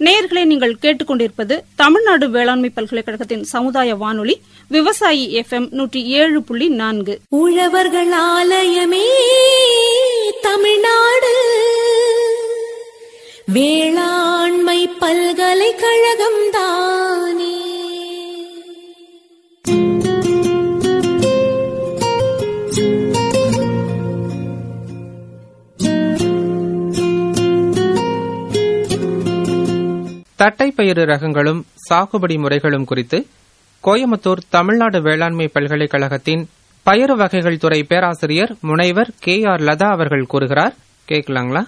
நேயர்களே நீங்கள் கேட்டுக்கொண்டிருப்பது தமிழ்நாடு வேளாண்மை பல்கலைக்கழகத்தின் சமுதாய வானொலி விவசாயி எஃப்எம் நூற்றி ஏழு புள்ளி நான்கு உழவர்கள் ஆலயமே தமிழ்நாடு வேளாண்மை பல்கலைக்கழகம் தானே தட்டைப்பயிறு ரகங்களும் சாகுபடி முறைகளும் குறித்து கோயம்புத்தூர் தமிழ்நாடு வேளாண்மை பல்கலைக்கழகத்தின் பயறு வகைகள் துறை பேராசிரியர் முனைவர் கே ஆர் லதா அவர்கள் கூறுகிறார் கேட்கலாங்களா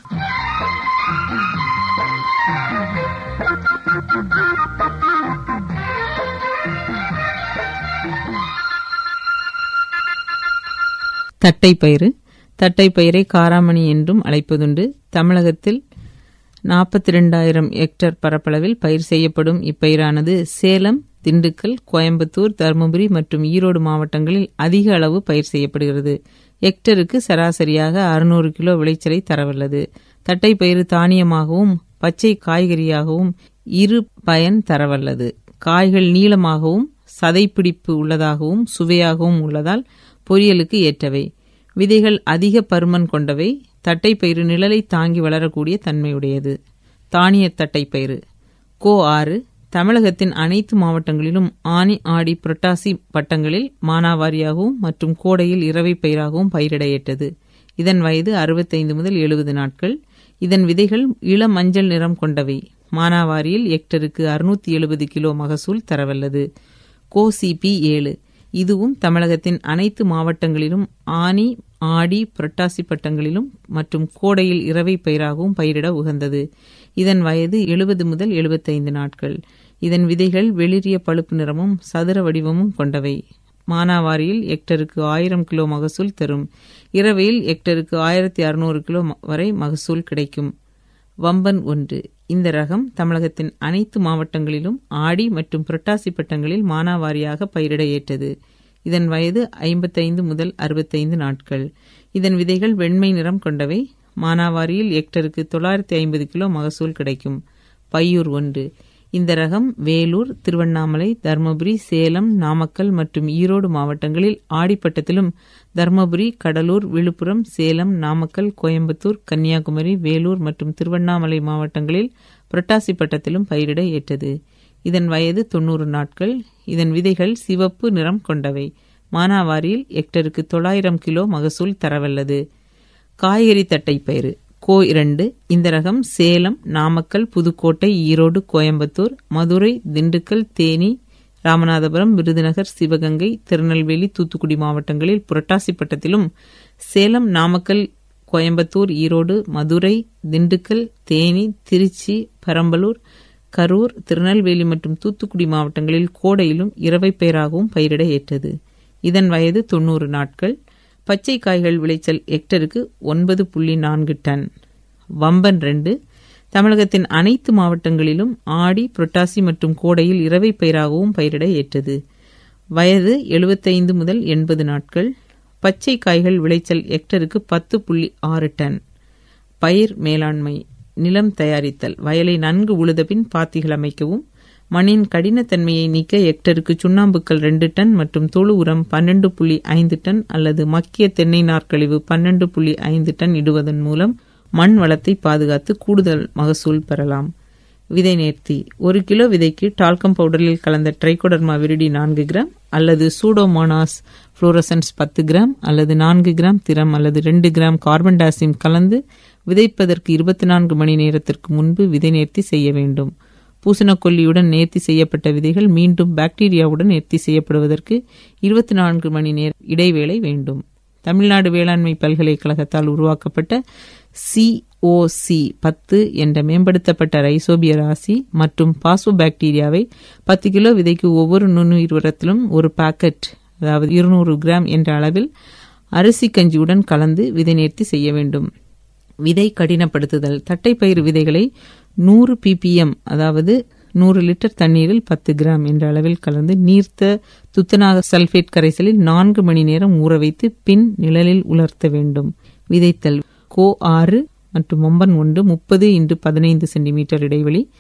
தட்டைப்பயிறு தட்டைப்பயிரை காராமணி என்றும் அழைப்பதுண்டு தமிழகத்தில் நாற்பத்தி ரெண்டாயிரம் ஹெக்டேர் பரப்பளவில் பயிர் செய்யப்படும் இப்பயிரானது சேலம் திண்டுக்கல் கோயம்புத்தூர் தருமபுரி மற்றும் ஈரோடு மாவட்டங்களில் அதிக அளவு பயிர் செய்யப்படுகிறது ஹெக்டருக்கு சராசரியாக அறுநூறு கிலோ விளைச்சலை தரவல்லது தட்டைப்பயிறு தானியமாகவும் பச்சை காய்கறியாகவும் இரு பயன் தரவல்லது காய்கள் நீளமாகவும் சதைப்பிடிப்பு உள்ளதாகவும் சுவையாகவும் உள்ளதால் பொரியலுக்கு ஏற்றவை விதைகள் அதிக பருமன் கொண்டவை தட்டைப்பயிறு நிழலை தாங்கி வளரக்கூடிய தன்மையுடையது தானிய தட்டைப்பயிறு கோ ஆறு தமிழகத்தின் அனைத்து மாவட்டங்களிலும் ஆனி ஆடி புரட்டாசி பட்டங்களில் மானாவாரியாகவும் மற்றும் கோடையில் இரவை பயிராகவும் பயிரிட ஏற்றது இதன் வயது அறுபத்தைந்து முதல் எழுபது நாட்கள் இதன் விதைகள் இள மஞ்சள் நிறம் கொண்டவை மானாவாரியில் ஹெக்டருக்கு அறுநூத்தி எழுபது கிலோ மகசூல் தரவல்லது கோ சிபி ஏழு இதுவும் தமிழகத்தின் அனைத்து மாவட்டங்களிலும் ஆனி ஆடி புரட்டாசி பட்டங்களிலும் மற்றும் கோடையில் இரவை பயிராகவும் பயிரிட உகந்தது இதன் வயது எழுபது முதல் எழுபத்தைந்து நாட்கள் இதன் விதைகள் வெளிரிய பழுப்பு நிறமும் சதுர வடிவமும் கொண்டவை மானாவாரியில் ஹெக்டருக்கு ஆயிரம் கிலோ மகசூல் தரும் இரவையில் ஹெக்டருக்கு ஆயிரத்தி அறுநூறு கிலோ வரை மகசூல் கிடைக்கும் வம்பன் ஒன்று இந்த ரகம் தமிழகத்தின் அனைத்து மாவட்டங்களிலும் ஆடி மற்றும் புரட்டாசி பட்டங்களில் மானாவாரியாக பயிரிட ஏற்றது இதன் வயது ஐம்பத்தைந்து முதல் அறுபத்தைந்து நாட்கள் இதன் விதைகள் வெண்மை நிறம் கொண்டவை மானாவாரியில் ஹெக்டருக்கு தொள்ளாயிரத்தி ஐம்பது கிலோ மகசூல் கிடைக்கும் பையூர் ஒன்று இந்த ரகம் வேலூர் திருவண்ணாமலை தருமபுரி சேலம் நாமக்கல் மற்றும் ஈரோடு மாவட்டங்களில் ஆடிப்பட்டத்திலும் தருமபுரி கடலூர் விழுப்புரம் சேலம் நாமக்கல் கோயம்புத்தூர் கன்னியாகுமரி வேலூர் மற்றும் திருவண்ணாமலை மாவட்டங்களில் புரட்டாசி பட்டத்திலும் பயிரிட ஏற்றது இதன் வயது தொண்ணூறு நாட்கள் இதன் விதைகள் சிவப்பு நிறம் கொண்டவை மானாவாரியில் ஹெக்டருக்கு தொள்ளாயிரம் கிலோ மகசூல் தரவல்லது காய்கறி தட்டைப்பயிறு கோ இரண்டு இந்த ரகம் சேலம் நாமக்கல் புதுக்கோட்டை ஈரோடு கோயம்புத்தூர் மதுரை திண்டுக்கல் தேனி ராமநாதபுரம் விருதுநகர் சிவகங்கை திருநெல்வேலி தூத்துக்குடி மாவட்டங்களில் புரட்டாசி பட்டத்திலும் சேலம் நாமக்கல் கோயம்புத்தூர் ஈரோடு மதுரை திண்டுக்கல் தேனி திருச்சி பெரம்பலூர் கரூர் திருநெல்வேலி மற்றும் தூத்துக்குடி மாவட்டங்களில் கோடையிலும் இரவை பயிராகவும் பயிரிட ஏற்றது இதன் வயது தொண்ணூறு நாட்கள் பச்சை காய்கள் விளைச்சல் ஹெக்டருக்கு ஒன்பது புள்ளி நான்கு டன் வம்பன் ரெண்டு தமிழகத்தின் அனைத்து மாவட்டங்களிலும் ஆடி புரட்டாசி மற்றும் கோடையில் இரவை பயிராகவும் பயிரிட ஏற்றது வயது எழுபத்தைந்து முதல் எண்பது நாட்கள் பச்சை காய்கள் விளைச்சல் ஹெக்டருக்கு பத்து புள்ளி ஆறு டன் பயிர் மேலாண்மை நிலம் தயாரித்தல் வயலை நன்கு உழுதபின் பாத்திகள் அமைக்கவும் மண்ணின் கடினத்தன்மையை நீக்க ஹெக்டருக்கு சுண்ணாம்புக்கள் ரெண்டு டன் மற்றும் தொழு உரம் பன்னெண்டு புள்ளி ஐந்து டன் அல்லது மக்கிய தென்னை நார்க்கழிவு பன்னெண்டு புள்ளி ஐந்து டன் இடுவதன் மூலம் மண் வளத்தை பாதுகாத்து கூடுதல் மகசூல் பெறலாம் விதை நேர்த்தி ஒரு கிலோ விதைக்கு டால்கம் பவுடரில் கலந்த ட்ரைகோடர்மா விரிடி நான்கு கிராம் அல்லது சூடோமோனாஸ் புளோரசன்ஸ் பத்து கிராம் அல்லது நான்கு கிராம் திரம் அல்லது ரெண்டு கிராம் கார்பன் டாசிம் கலந்து விதைப்பதற்கு இருபத்தி நான்கு மணி நேரத்திற்கு முன்பு விதை நேர்த்தி செய்ய வேண்டும் பூசணக்கொல்லியுடன் நேர்த்தி செய்யப்பட்ட விதைகள் மீண்டும் பாக்டீரியாவுடன் நேர்த்தி செய்யப்படுவதற்கு இருபத்தி நான்கு மணி நேர இடைவேளை வேண்டும் தமிழ்நாடு வேளாண்மை பல்கலைக்கழகத்தால் உருவாக்கப்பட்ட சிஓசி பத்து என்ற மேம்படுத்தப்பட்ட ரைசோபிய ராசி மற்றும் பாஸ்போ பாக்டீரியாவை பத்து கிலோ விதைக்கு ஒவ்வொரு நுண்ணுயிர் உரத்திலும் ஒரு பாக்கெட் அதாவது இருநூறு கிராம் என்ற அளவில் அரிசி கஞ்சியுடன் கலந்து விதை நேர்த்தி செய்ய வேண்டும் விதை கடினப்படுத்துதல் தட்டைப்பயிறு விதைகளை நூறு பிபிஎம் அதாவது நூறு லிட்டர் தண்ணீரில் பத்து கிராம் என்ற அளவில் கலந்து நீர்த்த துத்தநாக சல்பேட் கரைசலில் நான்கு மணி நேரம் ஊற வைத்து பின் நிழலில் உலர்த்த வேண்டும் விதைத்தல் கோ ஆறு மற்றும் ஒம்பன் ஒன்று முப்பது இன்று பதினைந்து சென்டிமீட்டர் இடைவெளி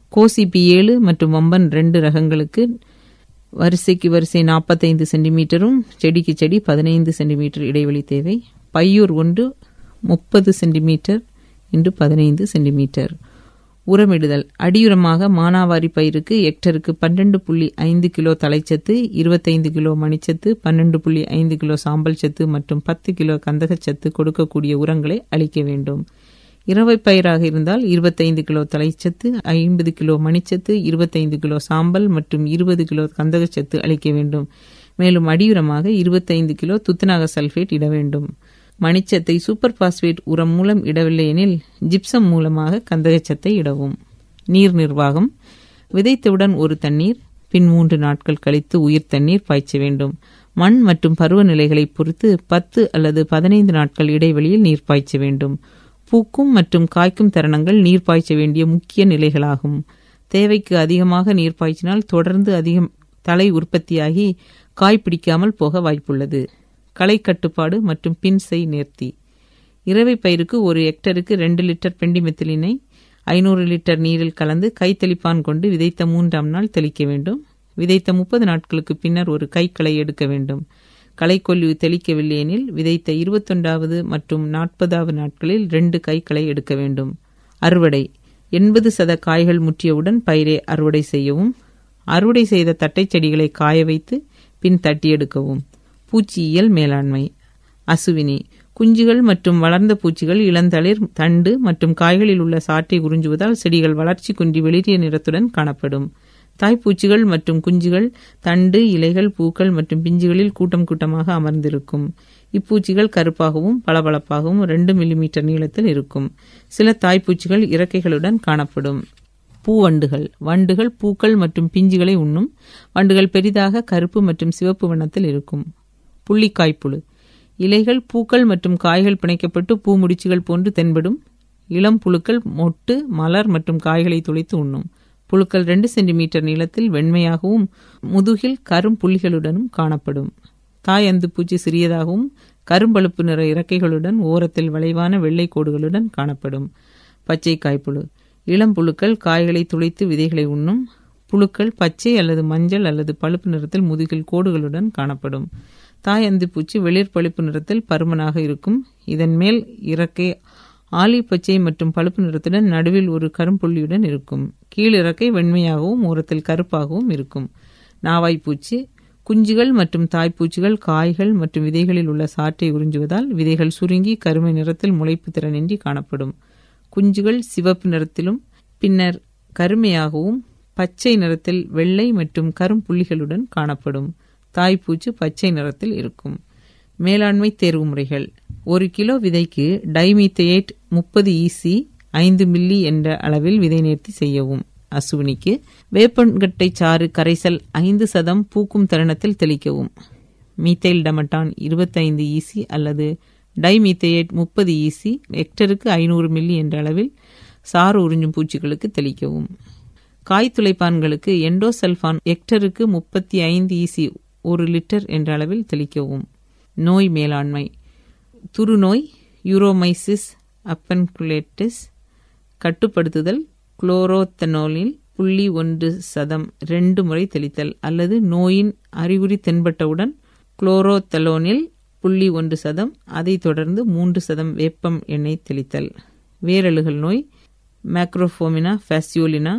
கோசிபி ஏழு மற்றும் வம்பன் ரெண்டு ரகங்களுக்கு வரிசைக்கு வரிசை நாற்பத்தைந்து சென்டிமீட்டரும் செடிக்கு செடி பதினைந்து சென்டிமீட்டர் இடைவெளி தேவை பையூர் ஒன்று முப்பது சென்டிமீட்டர் இன்று பதினைந்து சென்டிமீட்டர் உரமிடுதல் அடியுரமாக மானாவாரி பயிருக்கு ஹெக்டருக்கு பன்னெண்டு புள்ளி ஐந்து கிலோ தலைச்சத்து இருபத்தைந்து கிலோ மணிச்சத்து பன்னெண்டு புள்ளி ஐந்து கிலோ சாம்பல் சத்து மற்றும் பத்து கிலோ கந்தகச்சத்து கொடுக்கக்கூடிய உரங்களை அளிக்க வேண்டும் இரவை பயிராக இருந்தால் இருபத்தைந்து கிலோ தலைச்சத்து ஐம்பது கிலோ மணிச்சத்து இருபத்தைந்து கிலோ சாம்பல் மற்றும் இருபது கிலோ கந்தகச்சத்து அளிக்க வேண்டும் மேலும் அடியுரமாக இருபத்தைந்து கிலோ துத்தநாக சல்பேட் இட வேண்டும் மணிச்சத்தை சூப்பர் பாஸ்பேட் உரம் மூலம் இடவில்லை எனில் ஜிப்சம் மூலமாக கந்தகச்சத்தை இடவும் நீர் நிர்வாகம் விதைத்தவுடன் ஒரு தண்ணீர் பின் மூன்று நாட்கள் கழித்து உயிர் தண்ணீர் பாய்ச்ச வேண்டும் மண் மற்றும் பருவநிலைகளை பொறுத்து பத்து அல்லது பதினைந்து நாட்கள் இடைவெளியில் நீர் பாய்ச்ச வேண்டும் பூக்கும் மற்றும் காய்க்கும் தருணங்கள் நீர் பாய்ச்ச வேண்டிய முக்கிய நிலைகளாகும் தேவைக்கு அதிகமாக நீர் பாய்ச்சினால் தொடர்ந்து அதிகம் தலை உற்பத்தியாகி காய் பிடிக்காமல் போக வாய்ப்புள்ளது களை கட்டுப்பாடு மற்றும் பின்சை நேர்த்தி இரவை பயிருக்கு ஒரு ஹெக்டருக்கு ரெண்டு லிட்டர் பெண்டிமெத்திலினை ஐநூறு லிட்டர் நீரில் கலந்து கை தெளிப்பான் கொண்டு விதைத்த மூன்றாம் நாள் தெளிக்க வேண்டும் விதைத்த முப்பது நாட்களுக்கு பின்னர் ஒரு கைக்களை எடுக்க வேண்டும் களைக்கொல்லி தெளிக்கவில்லை எனில் விதைத்த இருபத்தொன்றாவது மற்றும் நாற்பதாவது நாட்களில் ரெண்டு கைக்களை எடுக்க வேண்டும் அறுவடை எண்பது சத காய்கள் முற்றியவுடன் பயிரை அறுவடை செய்யவும் அறுவடை செய்த தட்டை செடிகளை காய வைத்து பின் தட்டி எடுக்கவும் பூச்சியியல் மேலாண்மை அசுவினி குஞ்சுகள் மற்றும் வளர்ந்த பூச்சிகள் இளந்தளிர் தண்டு மற்றும் காய்களில் உள்ள சாற்றை உறிஞ்சுவதால் செடிகள் வளர்ச்சி குன்றி வெளிரிய நிறத்துடன் காணப்படும் தாய்ப்பூச்சிகள் மற்றும் குஞ்சுகள் தண்டு இலைகள் பூக்கள் மற்றும் பிஞ்சுகளில் கூட்டம் கூட்டமாக அமர்ந்திருக்கும் இப்பூச்சிகள் கருப்பாகவும் பளபளப்பாகவும் ரெண்டு மில்லிமீட்டர் நீளத்தில் இருக்கும் சில தாய்ப்பூச்சிகள் இறக்கைகளுடன் காணப்படும் பூவண்டுகள் வண்டுகள் பூக்கள் மற்றும் பிஞ்சுகளை உண்ணும் வண்டுகள் பெரிதாக கருப்பு மற்றும் சிவப்பு வண்ணத்தில் இருக்கும் புள்ளிக்காய்ப்புழு இலைகள் பூக்கள் மற்றும் காய்கள் பிணைக்கப்பட்டு பூ முடிச்சுகள் போன்று தென்படும் இளம் புழுக்கள் மொட்டு மலர் மற்றும் காய்களை துளைத்து உண்ணும் புழுக்கள் ரெண்டு சென்டிமீட்டர் நீளத்தில் வெண்மையாகவும் முதுகில் கரும் புள்ளிகளுடனும் காணப்படும் தாய் அந்து பூச்சி சிறியதாகவும் கரும்பழுப்பு நிற இறக்கைகளுடன் ஓரத்தில் வளைவான வெள்ளை கோடுகளுடன் காணப்படும் பச்சை காய்ப்புழு இளம் புழுக்கள் காய்களை துளைத்து விதைகளை உண்ணும் புழுக்கள் பச்சை அல்லது மஞ்சள் அல்லது பழுப்பு நிறத்தில் முதுகில் கோடுகளுடன் காணப்படும் தாய் அந்து பூச்சி வெளிர் பழுப்பு நிறத்தில் பருமனாக இருக்கும் இதன் மேல் இறக்கை ஆலி பச்சை மற்றும் பழுப்பு நிறத்துடன் நடுவில் ஒரு கரும்புள்ளியுடன் இருக்கும் கீழ் இறக்கை வெண்மையாகவும் ஓரத்தில் கருப்பாகவும் இருக்கும் நாவாய்ப்பூச்சி குஞ்சுகள் மற்றும் தாய்ப்பூச்சிகள் காய்கள் மற்றும் விதைகளில் உள்ள சாற்றை உறிஞ்சுவதால் விதைகள் சுருங்கி கருமை நிறத்தில் முளைப்பு திறனின்றி காணப்படும் குஞ்சுகள் சிவப்பு நிறத்திலும் பின்னர் கருமையாகவும் பச்சை நிறத்தில் வெள்ளை மற்றும் கரும்புள்ளிகளுடன் காணப்படும் தாய்ப்பூச்சு பச்சை நிறத்தில் இருக்கும் மேலாண்மை தேர்வு முறைகள் ஒரு கிலோ விதைக்கு டைமீத்தையேட் முப்பது ஈசி ஐந்து மில்லி என்ற அளவில் விதை நேர்த்தி செய்யவும் அசுவினிக்கு வேப்பன்கட்டை சாறு கரைசல் ஐந்து சதம் பூக்கும் தருணத்தில் தெளிக்கவும் மீத்தைல் டமட்டான் இருபத்தைந்து ஈசி அல்லது டைமீத்தையேட் முப்பது ஈசி ஹெக்டருக்கு ஐநூறு மில்லி என்ற அளவில் சாறு உறிஞ்சும் பூச்சிகளுக்கு தெளிக்கவும் காய் துளைப்பான்களுக்கு எண்டோசல்ஃபான் ஹெக்டருக்கு முப்பத்தி ஐந்து ஈசி ஒரு லிட்டர் என்ற அளவில் தெளிக்கவும் நோய் மேலாண்மை துருநோய் யூரோமைசிஸ் அப்பன்குலேட்டிஸ் கட்டுப்படுத்துதல் குளோரோத்தனோலில் புள்ளி ஒன்று சதம் ரெண்டு முறை தெளித்தல் அல்லது நோயின் அறிகுறி தென்பட்டவுடன் குளோரோத்தலோனில் புள்ளி ஒன்று சதம் அதைத் தொடர்ந்து மூன்று சதம் வேப்பம் எண்ணெய் தெளித்தல் வேரலுகள் நோய் மேக்ரோஃபோமினா ஃபேசியோலினா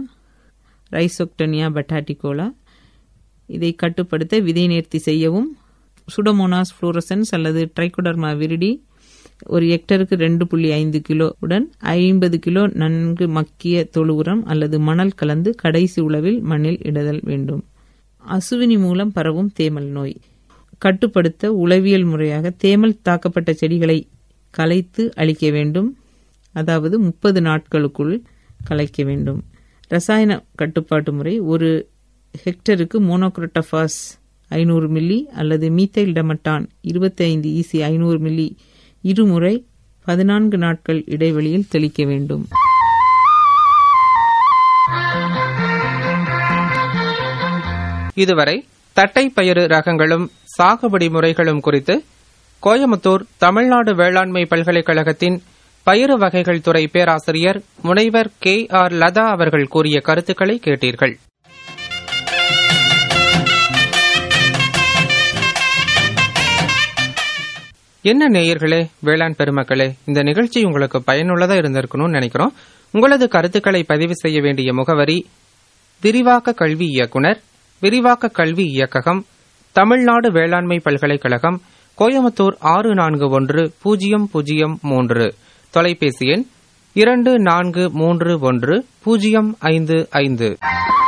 ரைசோக்டனியா பட்டாட்டிகோலா இதை கட்டுப்படுத்த விதை நேர்த்தி செய்யவும் சுடமோனாஸ் ஃப்ளோரசன்ஸ் அல்லது ட்ரைகோடர்மா விரிடி ஒரு ஹெக்டருக்கு ரெண்டு புள்ளி ஐந்து கிலோ உடன் ஐம்பது கிலோ நன்கு மக்கிய தொழு உரம் அல்லது மணல் கலந்து கடைசி உளவில் மண்ணில் இடுதல் வேண்டும் அசுவினி மூலம் பரவும் தேமல் நோய் கட்டுப்படுத்த உளவியல் முறையாக தேமல் தாக்கப்பட்ட செடிகளை கலைத்து அழிக்க வேண்டும் அதாவது முப்பது நாட்களுக்குள் கலைக்க வேண்டும் ரசாயன கட்டுப்பாட்டு முறை ஒரு ஹெக்டருக்கு மோனோக்ரோட்டோபாஸ் ஐநூறு மில்லி அல்லது மீத்தைல் டமட்டான் இருபத்தி ஐந்து ஈசி ஐநூறு மில்லி இருமுறை பதினான்கு நாட்கள் இடைவெளியில் தெளிக்க வேண்டும் இதுவரை தட்டை பயிறு ரகங்களும் சாகுபடி முறைகளும் குறித்து கோயமுத்தூர் தமிழ்நாடு வேளாண்மை பல்கலைக்கழகத்தின் பயிறு வகைகள் துறை பேராசிரியர் முனைவர் கே ஆர் லதா அவர்கள் கூறிய கருத்துக்களை கேட்டீர்கள் என்ன நேயர்களே வேளாண் பெருமக்களே இந்த நிகழ்ச்சி உங்களுக்கு பயனுள்ளதா இருந்திருக்கணும்னு நினைக்கிறோம் உங்களது கருத்துக்களை பதிவு செய்ய வேண்டிய முகவரி விரிவாக்க கல்வி இயக்குனர் விரிவாக்க கல்வி இயக்ககம் தமிழ்நாடு வேளாண்மை பல்கலைக்கழகம் கோயம்புத்தூர் ஆறு நான்கு ஒன்று பூஜ்ஜியம் பூஜ்ஜியம் மூன்று தொலைபேசி எண் இரண்டு நான்கு மூன்று ஒன்று பூஜ்ஜியம் ஐந்து ஐந்து